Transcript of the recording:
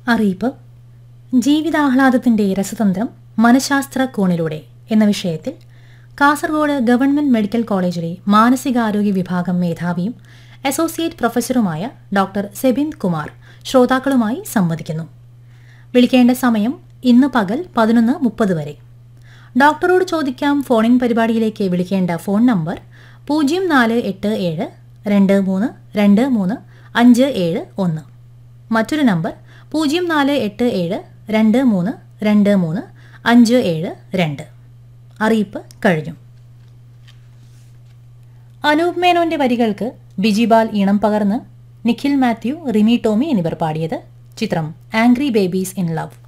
അറിയിപ്പ് ജീവിതാഹ്ലാദത്തിന്റെ രസതന്ത്രം മനഃശാസ്ത്ര കോണിലൂടെ എന്ന വിഷയത്തിൽ കാസർഗോഡ് ഗവൺമെന്റ് മെഡിക്കൽ കോളേജിലെ മാനസികാരോഗ്യ വിഭാഗം മേധാവിയും അസോസിയേറ്റ് പ്രൊഫസറുമായ ഡോക്ടർ സെബിന്ദ് കുമാർ ശ്രോതാക്കളുമായി സംവദിക്കുന്നു വിളിക്കേണ്ട സമയം ഇന്ന് പകൽ പതിനൊന്ന് മുപ്പത് വരെ ഡോക്ടറോട് ചോദിക്കാം ഫോണിൻ പരിപാടിയിലേക്ക് വിളിക്കേണ്ട ഫോൺ നമ്പർ പൂജ്യം നാല് എട്ട് ഏഴ് രണ്ട് മൂന്ന് രണ്ട് മൂന്ന് അഞ്ച് ഏഴ് ഒന്ന് മറ്റൊരു നമ്പർ പൂജ്യം നാല് എട്ട് ഏഴ് രണ്ട് മൂന്ന് രണ്ട് മൂന്ന് അഞ്ച് ഏഴ് രണ്ട് അറിയിപ്പ് കഴിഞ്ഞു അനൂപ് മേനോന്റെ വരികൾക്ക് ബിജിബാൽ ഈണം പകർന്ന് നിഖിൽ മാത്യു റിമി ടോമി എന്നിവർ പാടിയത് ചിത്രം ആംഗ്രി ബേബീസ് ഇൻ ലവ്